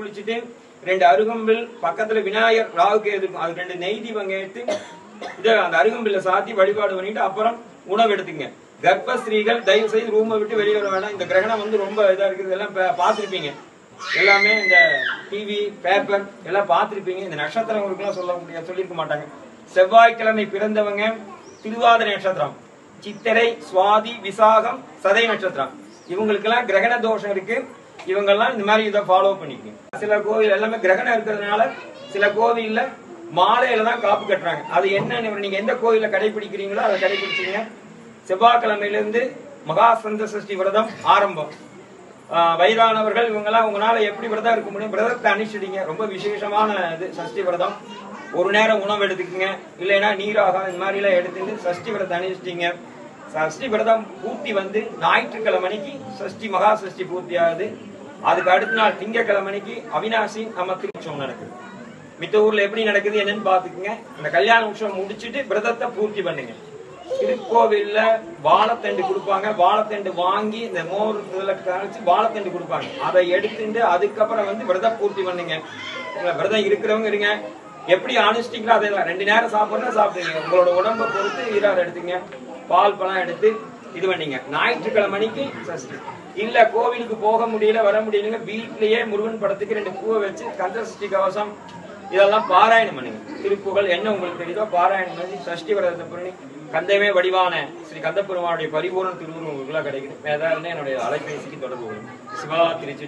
குளிச்சுட்டு ரெண்டு அருகம்பில் பக்கத்துல விநாயகர் ராவுக்கு இருக்கும் அது ரெண்டு நெய் தீபங்க எடுத்து இதை அந்த அருகம்பில்ல சாத்தி வழிபாடு பண்ணிட்டு அப்புறம் உணவு எடுத்துங்க கர்ப்ப ஸ்திரீகள் தயவு செய்து ரூமை விட்டு வெளியே வர வேண்டாம் இந்த கிரகணம் வந்து ரொம்ப இதா இருக்குது எல்லாம் பா- பார்த்திருப்பீங்க எல்லாமே இந்த டிவி பேப்பர் எல்லாம் பார்த்திருப்பீங்க இந்த நட்சத்திரங்களுக்குலாம் சொல்ல முடியாது சொல்லியிருக்க மாட்டாங்க செவ்வாய்க்கிழமை பிறந்தவங்க திருவாதிரை நட்சத்திரம் சித்திரை சுவாதி விசாகம் சதை நட்சத்திரம் இவங்களுக்கெல்லாம் கிரகண தோஷம் இருக்கு இவங்கெல்லாம் இந்த மாதிரி இதை ஃபாலோ பண்ணிக்கங்க சில கோவில் எல்லாமே கிரகணம் இருக்கிறதுனால சில கோவில்ல மாலையில தான் காப்பு கட்டுறாங்க அது என்னன்னு நீங்க எந்த கோயில்ல கடைபிடிக்கிறீங்களோ அதை கடைபிடிச்சீங்க செவ்வாய்க்கிழமையில இருந்து மகா சந்த சஷ்டி விரதம் ஆரம்பம் ஆஹ் வயதானவர்கள் இவங்கெல்லாம் உங்களால எப்படி விரதம் இருக்க முடியும் விரதத்தை அனுஷ்டிங்க ரொம்ப விசேஷமான இது சஷ்டி விரதம் ஒரு நேரம் உணவு எடுத்துக்கங்க இல்லைன்னா நீராகம் இந்த மாதிரி எல்லாம் எடுத்துட்டு சஷ்டி விரதம் அனுஷ்டிங்க சஷ்டி விரதம் பூர்த்தி வந்து ஞாயிற்றுக்கிழமைக்கு சஷ்டி மகா சஷ்டி பூர்த்தி ஆகுது அதுக்கு அடுத்த நாள் திங்கக்கிழமைக்கு அவினாசி நம்ம திருச்சம் நடக்குது மித்த ஊர்ல எப்படி நடக்குது என்னன்னு பாத்துக்கங்க அந்த கல்யாண உற்சவம் முடிச்சிட்டு விரதத்தை பூர்த்தி பண்ணுங்க திருக்கோவில்ல வாழைத்தண்டு கொடுப்பாங்க வாழைத்தண்டு வாங்கி இந்த மோர் இதுல கரைச்சு வாழைத்தண்டு கொடுப்பாங்க அதை எடுத்துட்டு அதுக்கப்புறம் வந்து விரதம் பூர்த்தி பண்ணுங்க இல்ல, விரதம் இருக்கிறவங்க இருங்க எப்படி அனுஷ்டிங்களோ அதே தான் ரெண்டு நேரம் சாப்பிடணும் சாப்பிடுங்க உங்களோட உடம்பை பொறுத்து ஈராறு எடுத்துங்க பால் பழம் எடுத்து இது பண்ணீங்க ஞாயிற்றுக்கிழமைக்கு சஷ்டி இல்ல கோவிலுக்கு போக முடியல வர முடியலங்க வீட்லயே முருகன் படத்துக்கு ரெண்டு பூவை வச்சு கந்த சஷ்டி கவசம் இதெல்லாம் பாராயணம் பண்ணுங்க திருப்புகழ் என்ன உங்களுக்கு தெரியுதோ பாராயணம் பண்ணி சஷ்டி விரதத்தை பண்ணி கந்தமே வடிவான ஸ்ரீ கந்த பெருமானுடைய பரிபூர்ண திருவுருவம் உங்களுக்கு கிடைக்குது வேற என்னுடைய அலைபேசிக்கு தொடர்பு கொள்ளும் சிவா திருச்சி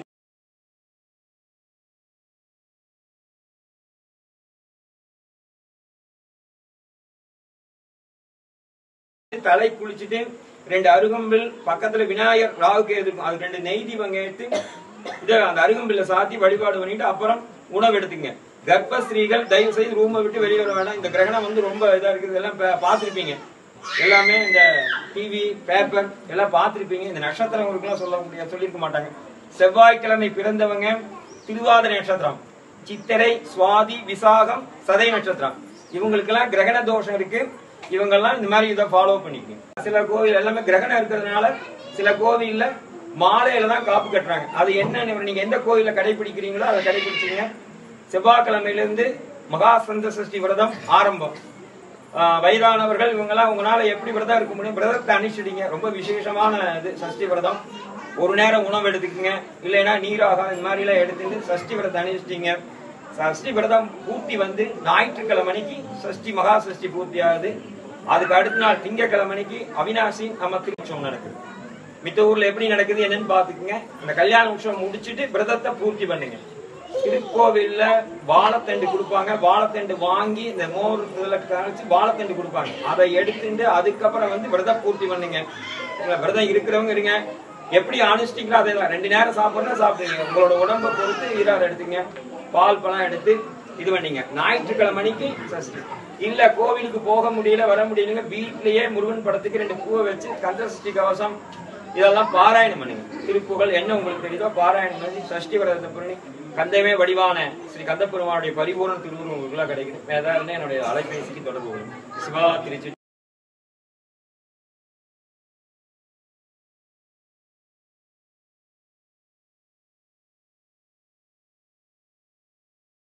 தலை குளிச்சுட்டு ரெண்டு அருகம்பில் பக்கத்துல விநாயகர் ராவுக்கு இருக்கும் அது ரெண்டு நெய் தீபங்க எடுத்து இதை அந்த அருகம்பில்ல சாத்தி வழிபாடு பண்ணிட்டு அப்புறம் உணவு எடுத்துங்க கர்ப்ப ஸ்திரீகள் தயவு செய்து ரூமை விட்டு வெளியே வர வேண்டாம் இந்த கிரகணம் வந்து ரொம்ப இதா இருக்குது எல்லாம் பா- பார்த்திருப்பீங்க எல்லாமே இந்த டிவி பேப்பர் எல்லாம் பார்த்திருப்பீங்க இந்த நட்சத்திரங்களுக்குலாம் சொல்ல முடியாது சொல்லியிருக்க மாட்டாங்க செவ்வாய்க்கிழமை பிறந்தவங்க திருவாதிரை நட்சத்திரம் சித்திரை சுவாதி விசாகம் சதை நட்சத்திரம் இவங்களுக்கெல்லாம் கிரகண தோஷம் இருக்கு இவங்கெல்லாம் இந்த மாதிரி இதை ஃபாலோ பண்ணிக்கங்க சில கோவில் எல்லாமே கிரகணம் இருக்கிறதுனால சில கோவில்ல மாலையில தான் காப்பு கட்டுறாங்க அது என்னன்னு நீங்க எந்த கோயில்ல கடைபிடிக்கிறீங்களோ அதை கடைபிடிச்சீங்க செவ்வாய்க்கிழமையில இருந்து மகா சந்த சஷ்டி விரதம் ஆரம்பம் ஆஹ் வயதானவர்கள் இவங்கெல்லாம் உங்களால எப்படி விரதம் இருக்க முடியும் விரதத்தை அனுஷ்டிங்க ரொம்ப விசேஷமான இது சஷ்டி விரதம் ஒரு நேரம் உணவு எடுத்துக்கங்க இல்லைன்னா நீராகம் இந்த மாதிரி எல்லாம் எடுத்துட்டு சஷ்டி விரதம் அனுஷ்டிங்க சஷ்டி விரதம் பூர்த்தி வந்து ஞாயிற்றுக்கிழமைக்கு சஷ்டி மகா சஷ்டி பூர்த்தி ஆகுது அதுக்கு அடுத்த நாள் திங்கக்கிழமைக்கு அவினாசி நம்ம திருச்சம் நடக்குது மித்த ஊர்ல எப்படி நடக்குது என்னன்னு பாத்துக்கங்க அந்த கல்யாண உற்சவம் முடிச்சிட்டு விரதத்தை பூர்த்தி பண்ணுங்க திருக்கோவில்ல வாழைத்தண்டு கொடுப்பாங்க வாழைத்தண்டு வாங்கி இந்த மோர் இதுல கரைச்சு வாழைத்தண்டு கொடுப்பாங்க அதை எடுத்துட்டு அதுக்கப்புறம் வந்து விரதம் பூர்த்தி பண்ணுங்க இல்ல, விரதம் இருக்கிறவங்க இருங்க எப்படி அனுஷ்டிங்களோ அதே தான் ரெண்டு நேரம் சாப்பிடணும் சாப்பிடுங்க உங்களோட உடம்பை பொறுத்து ஈராறு எடுத்துங்க பால் பழம் எடுத்து இது பண்ணீங்க ஞாயிற்றுக்கிழமைக்கு சஷ்டி இல்ல கோவிலுக்கு போக முடியல வர முடியலங்க வீட்லயே முருகன் படத்துக்கு ரெண்டு பூவை வச்சு கந்த சஷ்டி கவசம் இதெல்லாம் பாராயணம் பண்ணுங்க திருப்புகழ் என்ன உங்களுக்கு தெரியுதோ பாராயணம் பண்ணி சஷ்டி விரதத்தை பண்ணி கந்தமே வடிவான ஸ்ரீ கந்த பெருமானுடைய பரிபூர்ண திருவுருவம் உங்களுக்கு கிடைக்குது வேற என்னுடைய அலைபேசிக்கு தொடர்பு கொள்ளும் சிவா திருச்சி